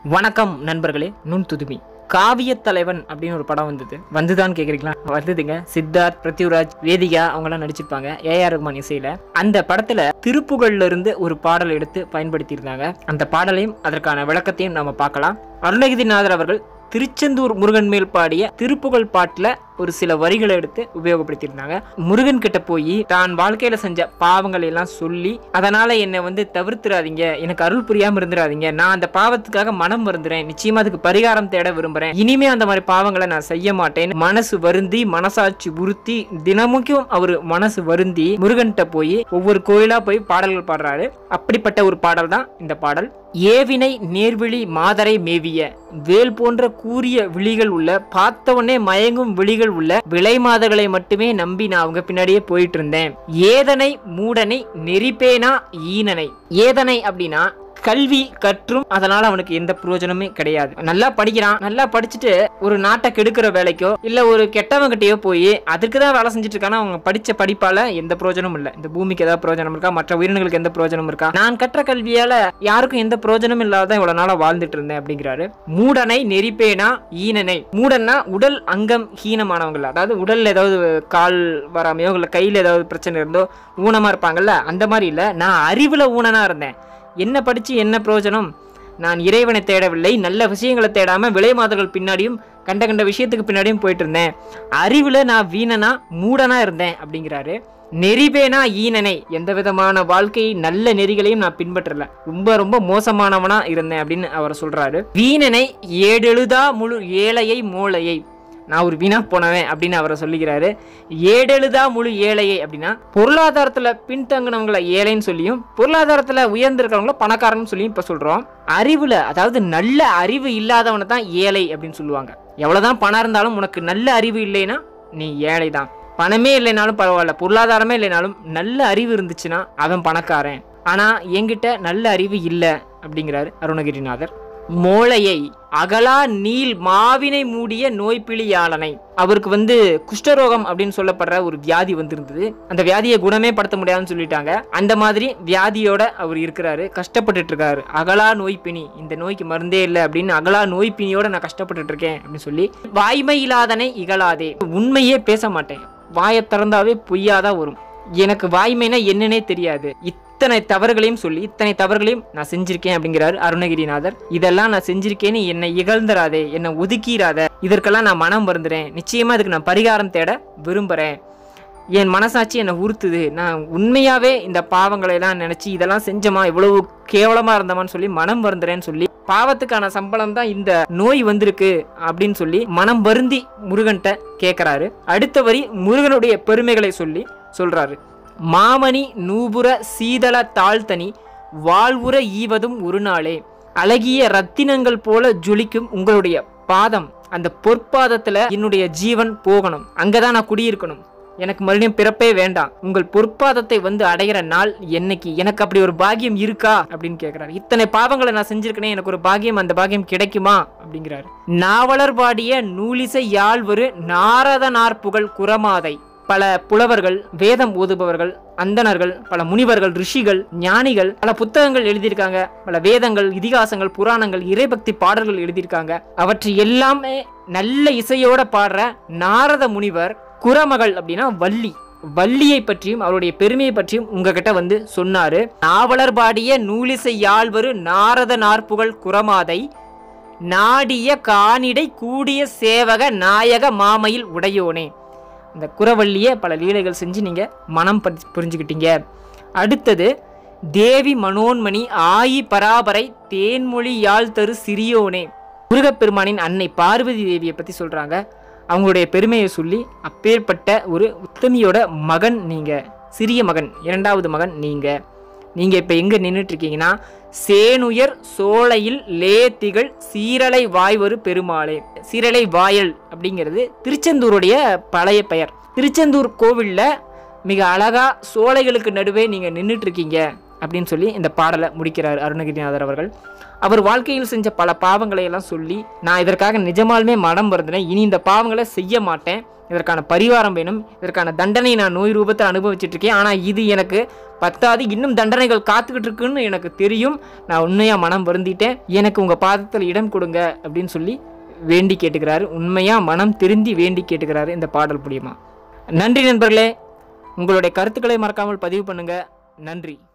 வணக்கம் நண்பர்களே நுண் துதுமி காவிய தலைவன் அப்படின்னு ஒரு படம் வந்தது வந்துதான் கேக்குறீங்களா வந்ததுங்க சித்தார்த் பிருத்திவிராஜ் வேதிகா அவங்கெல்லாம் நடிச்சிருப்பாங்க ஏஆர் ரகுமான் இசையில அந்த படத்துல திருப்புகள்ல இருந்து ஒரு பாடல் எடுத்து பயன்படுத்தியிருந்தாங்க அந்த பாடலையும் அதற்கான விளக்கத்தையும் நாம பார்க்கலாம் அருணகிரிநாதர் அவர்கள் திருச்செந்தூர் முருகன் மேல் பாடிய திருப்புகழ் பாட்டுல ஒரு சில வரிகளை எடுத்து உபயோகப்படுத்தியிருந்தாங்க முருகன் கிட்ட போய் தான் வாழ்க்கையில செஞ்ச பாவங்களை எல்லாம் சொல்லி அதனால என்னை வந்து தவிர்த்துறாதீங்க எனக்கு அருள் புரியாம இருந்துடாதீங்க நான் அந்த பாவத்துக்காக மனம் வருந்துறேன் நிச்சயமா அதுக்கு பரிகாரம் தேட விரும்புறேன் இனிமே அந்த மாதிரி பாவங்களை நான் செய்ய மாட்டேன் மனசு வருந்தி மனசாட்சி உறுத்தி தினமுக்கும் அவர் மனசு வருந்தி முருகன்கிட்ட போய் ஒவ்வொரு கோயிலா போய் பாடல்கள் பாடுறாரு அப்படிப்பட்ட ஒரு பாடல் தான் இந்த பாடல் ஏவினை நேர்விழி மாதரை மேவிய வேல் போன்ற கூரிய விழிகள் உள்ள பார்த்தவொடனே மயங்கும் விழிகள் உள்ள விலை மாதர்களை மட்டுமே நம்பி நான் அவங்க பின்னாடியே போயிட்டு இருந்தேன் ஏதனை மூடனை நெறிப்பேனா ஈனனை ஏதனை அப்படின்னா கல்வி கற்றும் அதனால அவனுக்கு எந்த பிரயோஜனமே கிடையாது நல்லா படிக்கிறான் நல்லா படிச்சுட்டு ஒரு நாட்டை கெடுக்கிற வேலைக்கோ இல்ல ஒரு கெட்டவங்கிட்டயோ போய் அதுக்கு தான் வேலை செஞ்சுட்டு இருக்கானா அவங்க படிச்ச படிப்பால எந்த பிரயோஜனமும் இல்ல இந்த பூமிக்கு ஏதாவது பிரயோஜனம் இருக்கா மற்ற உயிரினங்களுக்கு எந்த பிரயோஜனம் இருக்கா நான் கற்ற கல்வியால யாருக்கும் எந்த பிரயோஜனமும் இல்லாத இவ்வளவு நாளா வாழ்ந்துட்டு இருந்தேன் அப்படிங்கிறாரு மூடனை நெறிப்பேனா ஈனனை மூடன்னா உடல் அங்கம் ஹீனமானவங்க அதாவது உடல்ல ஏதாவது கால் வராமையோ இல்ல கையில ஏதாவது பிரச்சனை இருந்தோ ஊனமா இருப்பாங்கல்ல அந்த மாதிரி இல்ல நான் அறிவுல ஊனனா இருந்தேன் என்ன படிச்சு என்ன பிரயோஜனம் நான் இறைவனை தேடவில்லை நல்ல விஷயங்களை தேடாம விலை மாதர்கள் பின்னாடியும் கண்ட கண்ட விஷயத்துக்கு பின்னாடியும் போயிட்டு இருந்தேன் அறிவுல நான் வீணனா மூடனா இருந்தேன் அப்படிங்கிறாரு நெறிபேனா ஈனனை எந்த விதமான வாழ்க்கை நல்ல நெறிகளையும் நான் பின்பற்றல ரொம்ப ரொம்ப மோசமானவனா இருந்தேன் அப்படின்னு அவர் சொல்றாரு வீணனை ஏடெழுதா முழு ஏழையை மூளையை நான் ஒரு வீணா போனவன் அப்படின்னு அவரை சொல்லிக்கிறாரு ஏடெழுதா முழு ஏழையை அப்படின்னா பொருளாதாரத்துல பின்தங்கினவங்களை ஏழைன்னு சொல்லியும் பொருளாதாரத்துல உயர்ந்திருக்கிறவங்கள பணக்காரன்னு சொல்லியும் இப்ப சொல்றோம் அறிவுல அதாவது நல்ல அறிவு இல்லாதவனை தான் ஏழை அப்படின்னு சொல்லுவாங்க எவ்வளவுதான் பணம் இருந்தாலும் உனக்கு நல்ல அறிவு இல்லைன்னா நீ ஏழை தான் பணமே இல்லைனாலும் பரவாயில்ல பொருளாதாரமே இல்லைனாலும் நல்ல அறிவு இருந்துச்சுன்னா அவன் பணக்காரன் ஆனா என்கிட்ட நல்ல அறிவு இல்லை அப்படிங்கிறாரு அருணகிரிநாதர் மோளையை அகலா நீல் மாவினை மூடிய நோய்பிழியாளனை அவருக்கு வந்து குஷ்டரோகம் அப்படின்னு சொல்லப்படுற ஒரு வியாதி வந்திருந்தது அந்த வியாதியை குணமே படுத்த முடியாதுன்னு சொல்லிட்டாங்க அந்த மாதிரி வியாதியோட அவர் இருக்கிறாரு கஷ்டப்பட்டுட்டு இருக்காரு அகலா நோய்பிணி இந்த நோய்க்கு மருந்தே இல்லை அப்படின்னு அகலா நோய்பிணியோட நான் கஷ்டப்பட்டுட்டு இருக்கேன் அப்படின்னு சொல்லி வாய்மை இல்லாதனை இகழாதே உண்மையே பேச மாட்டேன் வாயை திறந்தாவே பொய்யாதான் வரும் எனக்கு வாய்மைனா என்னன்னே தெரியாது இத்தனை தவறுகளையும் சொல்லி இத்தனை தவறுகளையும் நான் செஞ்சிருக்கேன் அப்படிங்கிறாரு அருணகிரிநாதர் இதெல்லாம் நான் செஞ்சிருக்கேன்னு என்னை இகழ்ந்துராதே என்னை ஒதுக்கிராத இதற்கெல்லாம் நான் மனம் வருந்துறேன் நிச்சயமா இதுக்கு நான் பரிகாரம் தேட விரும்புறேன் என் மனசாட்சி என்னை உறுத்துது நான் உண்மையாவே இந்த பாவங்களை எல்லாம் நினைச்சு இதெல்லாம் செஞ்சோமா இவ்வளவு கேவலமா இருந்தமான்னு சொல்லி மனம் வருந்துறேன்னு சொல்லி பாவத்துக்கான சம்பளம் தான் இந்த நோய் வந்திருக்கு அப்படின்னு சொல்லி மனம் வருந்தி முருகன்ட்ட கேட்குறாரு அடுத்த வரி முருகனுடைய பெருமைகளை சொல்லி சொல்றாரு மாமணி நூபுர சீதள தாழ்த்தனி வாழ்வுற ஈவதும் ஒரு நாளே அழகிய ரத்தினங்கள் போல ஜொலிக்கும் உங்களுடைய பாதம் அந்த பொற்பாதத்துல என்னுடைய ஜீவன் போகணும் அங்கதான் நான் குடியிருக்கணும் எனக்கு மறுபடியும் பிறப்பே வேண்டாம் உங்கள் பொற்பாதத்தை வந்து அடைகிற நாள் என்னைக்கு எனக்கு அப்படி ஒரு பாக்கியம் இருக்கா அப்படின்னு கேட்கிறாரு இத்தனை பாவங்களை நான் செஞ்சிருக்கேனே எனக்கு ஒரு பாக்கியம் அந்த பாக்கியம் கிடைக்குமா அப்படிங்கிறாரு நாவலர் பாடிய நூலிசை யாழ்வரு நாரத நாற்புகள் குரமாதை பல புலவர்கள் வேதம் ஓதுபவர்கள் அந்தணர்கள் பல முனிவர்கள் ரிஷிகள் ஞானிகள் பல புத்தகங்கள் எழுதியிருக்காங்க பல வேதங்கள் இதிகாசங்கள் புராணங்கள் இறைபக்தி பாடல்கள் எழுதியிருக்காங்க அவற்றை எல்லாமே நல்ல இசையோட பாடுற நாரத முனிவர் குரமகள் அப்படின்னா வள்ளி வள்ளியை பற்றியும் அவருடைய பெருமையை பற்றியும் உங்ககிட்ட வந்து சொன்னாரு நாவலர் பாடிய நூலிசை யாழ்வரு நாரத நாற்புகள் குரமாதை நாடிய காணிடை கூடிய சேவக நாயக மாமையில் உடையோனே இந்த குரவள்ளியை பல லீலைகள் செஞ்சு நீங்கள் மனம் பறி புரிஞ்சுக்கிட்டீங்க அடுத்தது தேவி மனோன்மணி ஆயி பராபரை தேன்மொழி யாழ் தரு சிறியோனே முருகப்பெருமானின் அன்னை பார்வதி தேவியை பற்றி சொல்கிறாங்க அவங்களுடைய பெருமையை சொல்லி அப்பேற்பட்ட ஒரு உத்தமியோட மகன் நீங்கள் சிறிய மகன் இரண்டாவது மகன் நீங்கள் நீங்கள் இப்போ எங்கே நின்றுட்டு இருக்கீங்கன்னா சேனுயர் சோலையில் லேத்திகள் சீரலை வாய்வரு பெருமாளே சீரலை வாயல் அப்படிங்கிறது திருச்செந்தூருடைய பழைய பெயர் திருச்செந்தூர் கோவிலில் மிக அழகா சோலைகளுக்கு நடுவே நீங்கள் நின்றுட்டு இருக்கீங்க அப்படின்னு சொல்லி இந்த பாடலை முடிக்கிறார் அருணகிரிநாதர் அவர்கள் அவர் வாழ்க்கையில் செஞ்ச பல பாவங்களை எல்லாம் சொல்லி நான் இதற்காக நிஜமாலுமே மனம் வருந்தினேன் இனி இந்த பாவங்களை செய்ய மாட்டேன் இதற்கான பரிகாரம் வேணும் இதற்கான தண்டனை நான் நோய் ரூபத்தை அனுபவிச்சுட்டு இருக்கேன் ஆனால் இது எனக்கு பத்தாது இன்னும் தண்டனைகள் காத்துக்கிட்டு இருக்குன்னு எனக்கு தெரியும் நான் உண்மையாக மனம் வருந்திட்டேன் எனக்கு உங்கள் பாதத்தில் இடம் கொடுங்க அப்படின்னு சொல்லி வேண்டி கேட்டுக்கிறாரு உண்மையாக மனம் திருந்தி வேண்டி கேட்டுக்கிறாரு இந்த பாடல் மூலியமா நன்றி நண்பர்களே உங்களுடைய கருத்துக்களை மறக்காமல் பதிவு பண்ணுங்க நன்றி